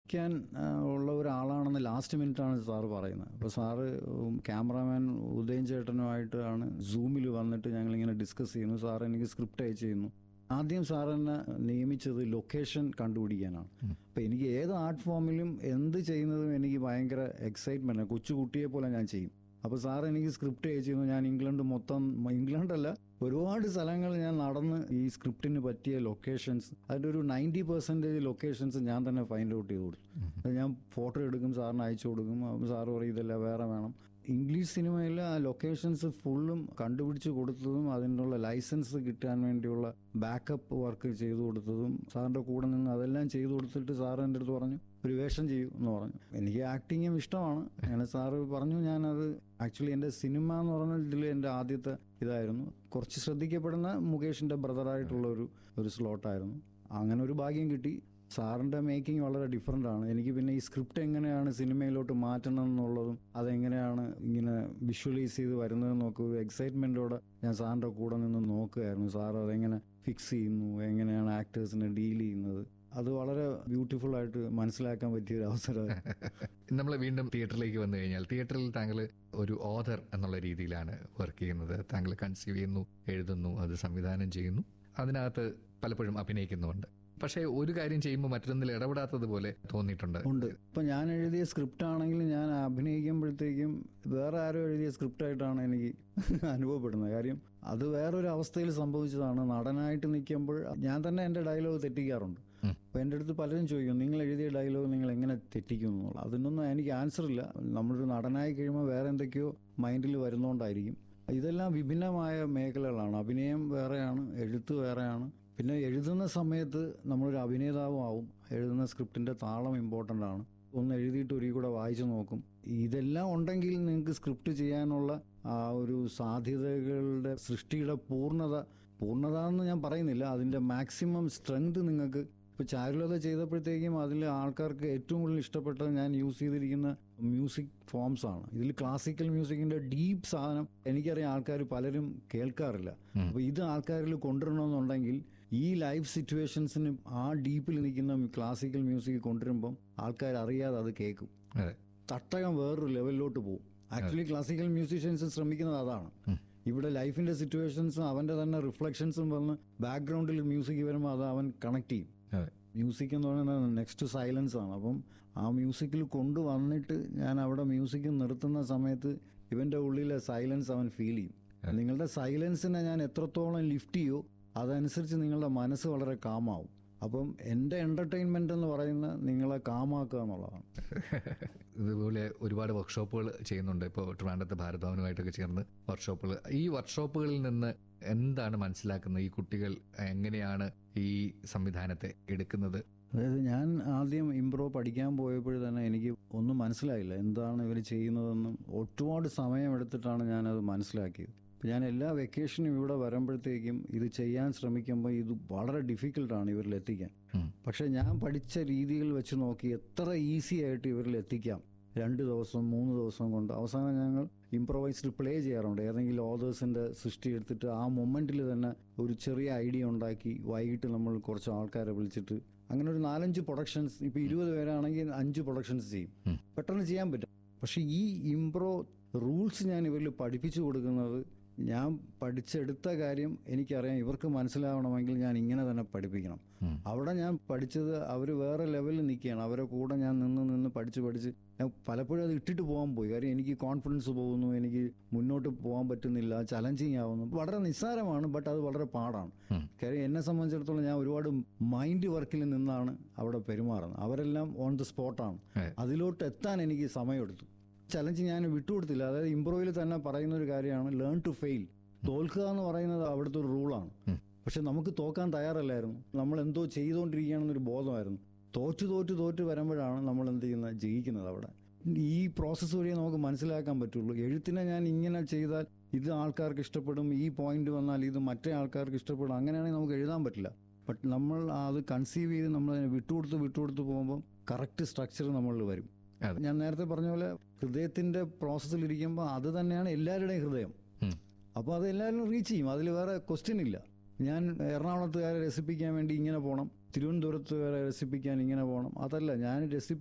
പഠിക്കാൻ ആ, ഉള്ള ഒരാളാണെന്ന് ലാസ്റ്റ് മിനിറ്റാണ് സാറ് പറയുന്നത് അപ്പോൾ സാറ് ഉം, ക്യാമറാമാൻ ഉദയൻ ചേട്ടനുമായിട്ടാണ് സൂമിൽ വന്നിട്ട് ഞങ്ങളിങ്ങനെ ഡിസ്കസ് ചെയ്യുന്നു സാർ എനിക്ക് സ്ക്രിപ്റ്റ് അയച്ചു ചെയ്യുന്നു ആദ്യം സാർ എന്നെ നിയമിച്ചത് ലൊക്കേഷൻ കണ്ടുപിടിക്കാനാണ് അപ്പോൾ എനിക്ക് ഏത് ആർട്ട് ഫോമിലും എന്ത് ചെയ്യുന്നതും എനിക്ക് ഭയങ്കര എക്സൈറ്റ്മെൻറ്റ് കൊച്ചു കുട്ടിയെ പോലെ ഞാൻ ചെയ്യും അപ്പോൾ സാർ എനിക്ക് സ്ക്രിപ്റ്റ് അയച്ചിരുന്നു ഞാൻ ഇംഗ്ലണ്ട് മൊത്തം ഇംഗ്ലണ്ടല്ല ഒരുപാട് സ്ഥലങ്ങൾ ഞാൻ നടന്ന് ഈ സ്ക്രിപ്റ്റിന് പറ്റിയ ലൊക്കേഷൻസ് അതിൻ്റെ ഒരു നയൻറ്റി പെർസെൻറ്റേജ് ലൊക്കേഷൻസ് ഞാൻ തന്നെ ഫൈൻഡ് ഔട്ട് ചെയ്ത് കൊടുത്തു അത് ഞാൻ ഫോട്ടോ എടുക്കും സാറിന് അയച്ചു കൊടുക്കും അപ്പോൾ സാറ് പറയും ഇതല്ല വേറെ വേണം ഇംഗ്ലീഷ് സിനിമയിൽ ആ ലൊക്കേഷൻസ് ഫുള്ളും കണ്ടുപിടിച്ച് കൊടുത്തതും അതിനുള്ള ലൈസൻസ് കിട്ടാൻ വേണ്ടിയുള്ള ബാക്കപ്പ് വർക്ക് ചെയ്തു കൊടുത്തതും സാറിൻ്റെ കൂടെ നിന്ന് അതെല്ലാം ചെയ്തു കൊടുത്തിട്ട് സാറ് എൻ്റെ അടുത്ത് പറഞ്ഞു ഒരു വേഷം ചെയ്യൂ എന്ന് പറഞ്ഞു എനിക്ക് ആക്ടിങ്ങും ഇഷ്ടമാണ് അങ്ങനെ സാറ് പറഞ്ഞു ഞാനത് ആക്ച്വലി എൻ്റെ സിനിമ എന്ന് പറഞ്ഞ ഇതിൽ എൻ്റെ ആദ്യത്തെ ഇതായിരുന്നു കുറച്ച് ശ്രദ്ധിക്കപ്പെടുന്ന മുകേഷിൻ്റെ ബ്രദറായിട്ടുള്ള ഒരു ഒരു സ്ലോട്ടായിരുന്നു അങ്ങനെ ഒരു ഭാഗ്യം കിട്ടി സാറിൻ്റെ മേക്കിംഗ് വളരെ ഡിഫറെൻ്റ് ആണ് എനിക്ക് പിന്നെ ഈ സ്ക്രിപ്റ്റ് എങ്ങനെയാണ് സിനിമയിലോട്ട് മാറ്റണം എന്നുള്ളതും അതെങ്ങനെയാണ് ഇങ്ങനെ വിഷ്വലൈസ് ചെയ്ത് വരുന്നതെന്നൊക്കെ ഒരു എക്സൈറ്റ്മെൻറ്റോടെ ഞാൻ സാറിൻ്റെ കൂടെ നിന്ന് നോക്കുകയായിരുന്നു സാർ അതെങ്ങനെ ഫിക്സ് ചെയ്യുന്നു എങ്ങനെയാണ് ആക്ടേഴ്സിനെ ഡീൽ ചെയ്യുന്നത് അത് വളരെ ബ്യൂട്ടിഫുൾ ആയിട്ട് മനസ്സിലാക്കാൻ പറ്റിയ ഒരു അവസരമായിരുന്നു നമ്മൾ വീണ്ടും തിയേറ്ററിലേക്ക് വന്നു കഴിഞ്ഞാൽ തിയേറ്ററിൽ താങ്കൾ ഒരു ഓഥർ എന്നുള്ള രീതിയിലാണ് വർക്ക് ചെയ്യുന്നത് താങ്കൾ കൺസീവ് ചെയ്യുന്നു എഴുതുന്നു അത് സംവിധാനം ചെയ്യുന്നു അതിനകത്ത് പലപ്പോഴും അഭിനയിക്കുന്നുമുണ്ട് പക്ഷേ ഒരു കാര്യം ചെയ്യുമ്പോൾ മറ്റൊന്നിൽ ഇടപെടാത്തത് പോലെ തോന്നിയിട്ടുണ്ട് ഉണ്ട് ഇപ്പം ഞാൻ എഴുതിയ സ്ക്രിപ്റ്റ് ആണെങ്കിൽ ഞാൻ അഭിനയിക്കുമ്പോഴത്തേക്കും വേറെ ആരോ എഴുതിയ സ്ക്രിപ്റ്റ് ആയിട്ടാണ് എനിക്ക് അനുഭവപ്പെടുന്നത് കാര്യം അത് വേറൊരു അവസ്ഥയിൽ സംഭവിച്ചതാണ് നടനായിട്ട് നിൽക്കുമ്പോൾ ഞാൻ തന്നെ എൻ്റെ ഡയലോഗ് തെറ്റിക്കാറുണ്ട് ഉം. അപ്പോൾ എൻ്റെ അടുത്ത് പലരും ചോദിക്കും നിങ്ങൾ എഴുതിയ ഡയലോഗ് നിങ്ങൾ എങ്ങനെ തെറ്റിക്കുന്നു എന്നുള്ളത് അതിനൊന്നും എനിക്ക് ആൻസർ ഇല്ല നമ്മളൊരു നടനായി കഴിയുമ്പോൾ വേറെ എന്തൊക്കെയോ മൈൻഡിൽ വരുന്നതുകൊണ്ടായിരിക്കും ഇതെല്ലാം വിഭിന്നമായ മേഖലകളാണ് അഭിനയം വേറെയാണ് എഴുത്ത് വേറെയാണ് പിന്നെ എഴുതുന്ന സമയത്ത് നമ്മളൊരു അഭിനേതാവും ആവും എഴുതുന്ന സ്ക്രിപ്റ്റിന്റെ താളം ഇമ്പോർട്ടൻ്റ് ആണ് ഒന്ന് എഴുതിയിട്ട് ഒരു കൂടെ വായിച്ചു നോക്കും ഇതെല്ലാം ഉണ്ടെങ്കിൽ നിങ്ങൾക്ക് സ്ക്രിപ്റ്റ് ചെയ്യാനുള്ള ആ ഒരു സാധ്യതകളുടെ സൃഷ്ടിയുടെ പൂർണ്ണത പൂർണ്ണത എന്ന് ഞാൻ പറയുന്നില്ല അതിന്റെ മാക്സിമം സ്ട്രെങ്ത് നിങ്ങൾക്ക് ഇപ്പൊ ചാരുലത ചെയ്തപ്പോഴത്തേക്കും അതിൽ ആൾക്കാർക്ക് ഏറ്റവും കൂടുതൽ ഇഷ്ടപ്പെട്ടത് ഞാൻ യൂസ് ചെയ്തിരിക്കുന്ന മ്യൂസിക് ഫോംസ് ആണ് ഇതിൽ ക്ലാസിക്കൽ മ്യൂസിക്കിന്റെ ഡീപ്പ് സാധനം എനിക്കറിയാം ആൾക്കാർ പലരും കേൾക്കാറില്ല ഉം. അപ്പൊ ഇത് ആൾക്കാരിൽ കൊണ്ടുവരണമെന്നുണ്ടെങ്കിൽ ഈ ലൈഫ് സിറ്റുവേഷൻസിന് ആ ഡീപ്പിൽ നിൽക്കുന്ന ക്ലാസിക്കൽ മ്യൂസിക് കൊണ്ടുവരുമ്പം ആൾക്കാർ അറിയാതെ അത് കേൾക്കും അതെ തട്ടകം വേറൊരു ലെവലിലോട്ട് പോകും ആക്ച്വലി ക്ലാസിക്കൽ മ്യൂസീഷ്യൻസ് ശ്രമിക്കുന്നത് അതാണ് ഉം. ഇവിടെ ലൈഫിന്റെ സിറ്റുവേഷൻസും അവന്റെ തന്നെ റിഫ്ലക്ഷൻസും വന്ന് ബാക്ക്ഗ്രൗണ്ടിൽ മ്യൂസിക് വരുമ്പോൾ അത് അവൻ കണക്ട് ചെയ്യും അതെ മ്യൂസിക് എന്ന് പറയുന്നത് നെക്സ്റ്റ് സൈലൻസ് ആണ് അപ്പം ആ മ്യൂസിക്കിൽ കൊണ്ടുവന്നിട്ട് ഞാൻ അവിടെ മ്യൂസിക് നിർത്തുന്ന സമയത്ത് ഇവന്റെ ഉള്ളിലെ സൈലൻസ് അവൻ ഫീൽ ചെയ്യും നിങ്ങളുടെ സൈലൻസിനെ ഞാൻ എത്രത്തോളം ലിഫ്റ്റ് ചെയ്യോ അതനുസരിച്ച് നിങ്ങളുടെ മനസ്സ് വളരെ കാമാവും അപ്പം എൻ്റെ എൻ്റർടൈൻമെൻ്റ് എന്ന് പറയുന്ന നിങ്ങളെ കാമാക്കുക എന്നുള്ളതാണ് ഇതുപോലെ ഒരുപാട് വർക്ക്ഷോപ്പുകൾ ചെയ്യുന്നുണ്ട് ഇപ്പോൾ ട്രിവാൻഡ്രത്തെ ഭാരതഭവനുമായിട്ടൊക്കെ ചേർന്ന് വർക്ക്ഷോപ്പുകൾ ഈ വർക്ക്ഷോപ്പുകളിൽ നിന്ന് എന്താണ് മനസ്സിലാക്കുന്നത് ഈ കുട്ടികൾ എങ്ങനെയാണ് ഈ സംവിധാനത്തെ എടുക്കുന്നത് അതായത് ഞാൻ ആദ്യം ഇംപ്രോ പഠിക്കാൻ പോയപ്പോൾ തന്നെ എനിക്ക് ഒന്നും മനസ്സിലായില്ല എന്താണ് ഇവർ ചെയ്യുന്നതെന്നും ഒരുപാട് സമയമെടുത്തിട്ടാണ് ഞാനത് മനസ്സിലാക്കിയത് അപ്പം ഞാൻ എല്ലാ വെക്കേഷനും ഇവിടെ വരുമ്പോഴത്തേക്കും ഇത് ചെയ്യാൻ ശ്രമിക്കുമ്പോൾ ഇത് വളരെ ഡിഫിക്കൽട്ടാണ് ഇവരിൽ എത്തിക്കാൻ ഉം. പക്ഷെ ഞാൻ പഠിച്ച രീതികൾ വെച്ച് നോക്കി എത്ര ഈസി ആയിട്ട് ഇവരിൽ എത്തിക്കാം രണ്ട് ദിവസം മൂന്ന് ദിവസം കൊണ്ട് അവസാനം ഞങ്ങൾ ഇംപ്രവൈസ്ഡ് പ്ലേ ചെയ്യാറുണ്ട് ഏതെങ്കിലും ഓതേഴ്സിന്റെ സൃഷ്ടി എടുത്തിട്ട് ആ മൊമെന്റിൽ തന്നെ ഒരു ചെറിയ ഐഡിയ ഉണ്ടാക്കി വൈകിട്ട് നമ്മൾ കുറച്ച് ആൾക്കാരെ വിളിച്ചിട്ട് അങ്ങനെ ഒരു നാലഞ്ച് പ്രൊഡക്ഷൻസ് ഇപ്പൊ ഇരുപത് പേരാണെങ്കിൽ അഞ്ച് പ്രൊഡക്ഷൻസ് ചെയ്യും ഉം. പെട്ടെന്ന് ചെയ്യാൻ പറ്റും പക്ഷെ ഈ ഇംപ്രോ റൂൾസ് ഞാൻ ഇവരിൽ പഠിപ്പിച്ചു കൊടുക്കുന്നത് ഞാൻ പഠിച്ചെടുത്ത കാര്യം എനിക്കറിയാം ഇവർക്ക് മനസ്സിലാവണമെങ്കിൽ ഞാൻ ഇങ്ങനെ തന്നെ പഠിപ്പിക്കണം ഉം. അവിടെ ഞാൻ പഠിച്ചത് അവർ വേറെ ലെവലിൽ നിൽക്കുകയാണ് അവരെ കൂടെ ഞാൻ നിന്ന് നിന്ന് പഠിച്ച് പഠിച്ച് ഞാൻ പലപ്പോഴും അത് ഇട്ടിട്ട് പോകാൻ പോയി കാര്യം എനിക്ക് കോൺഫിഡൻസ് പോകുന്നു എനിക്ക് മുന്നോട്ട് പോകാൻ പറ്റുന്നില്ല ചലഞ്ചിങ് ആവുന്നു വളരെ നിസ്സാരമാണ് ബട്ട് അത് വളരെ പാടാണ് ഉം. കാര്യം എന്നെ സംബന്ധിച്ചിടത്തോളം ഞാൻ ഒരുപാട് മൈൻഡ് വർക്കിൽ നിന്നാണ് അവിടെ പെരുമാറുന്നത് അവരെല്ലാം ഓൺ ദ സ്പോട്ടാണ് അതെ. അതിലോട്ട് എത്താൻ എനിക്ക് സമയമെടുത്തു ചലഞ്ച് ഞാൻ വിട്ടുകൊടുത്തില്ല അതായത് ഇംപ്രോയിൽ തന്നെ പറയുന്ന ഒരു കാര്യമാണ് ലേൺ ടു ഫെയിൽ തോൽക്കുക എന്ന് പറയുന്നത് അവിടുത്തെ ഒരു റൂളാണ് ഉം. പക്ഷെ നമുക്ക് തോക്കാൻ തയ്യാറല്ലായിരുന്നു നമ്മൾ എന്തോ ചെയ്തുകൊണ്ടിരിക്കുകയാണെന്നൊരു ബോധമായിരുന്നു തോറ്റു തോറ്റു തോറ്റു വരുമ്പോഴാണ് നമ്മൾ എന്ത് ചെയ്യുന്നത് ജയിക്കുന്നത് അവിടെ ഈ പ്രോസസ്സ് വഴി നമുക്ക് മനസ്സിലാക്കാൻ പറ്റുള്ളൂ എഴുത്തിനെ ഞാൻ ഇങ്ങനെ ചെയ്താൽ ഇത് ആൾക്കാർക്ക് ഇഷ്ടപ്പെടും ഈ പോയിന്റ് വന്നാൽ ഇത് മറ്റേ ആൾക്കാർക്ക് ഇഷ്ടപ്പെടും അങ്ങനെയാണെങ്കിൽ നമുക്ക് എഴുതാൻ പറ്റില്ല ബട്ട് നമ്മൾ അത് കൺസീവ് ചെയ്ത് നമ്മൾ അതിനെ വിട്ടുകൊടുത്ത് വിട്ടുകൊടുത്ത് പോകുമ്പോൾ കറക്റ്റ് സ്ട്രക്ചർ നമ്മളിൽ വരും അതെ. ഞാൻ നേരത്തെ പറഞ്ഞ പോലെ ഹൃദയത്തിന്റെ പ്രോസസ്സിൽ ഇരിക്കുമ്പോൾ അത് തന്നെയാണ് എല്ലാവരുടെയും ഹൃദയം ഉം. അപ്പോൾ അത് എല്ലാവരും റീച്ച് ചെയ്യും അതിൽ വേറെ ക്വസ്റ്റ്യൻ ഇല്ല ഞാൻ എറണാകുളത്തുകാരെ രസിപ്പിക്കാൻ വേണ്ടി ഇങ്ങനെ പോകണം തിരുവനന്തപുരത്തുകാരെ രസിപ്പിക്കാൻ ഇങ്ങനെ പോകണം അതല്ല ഞാൻ രസി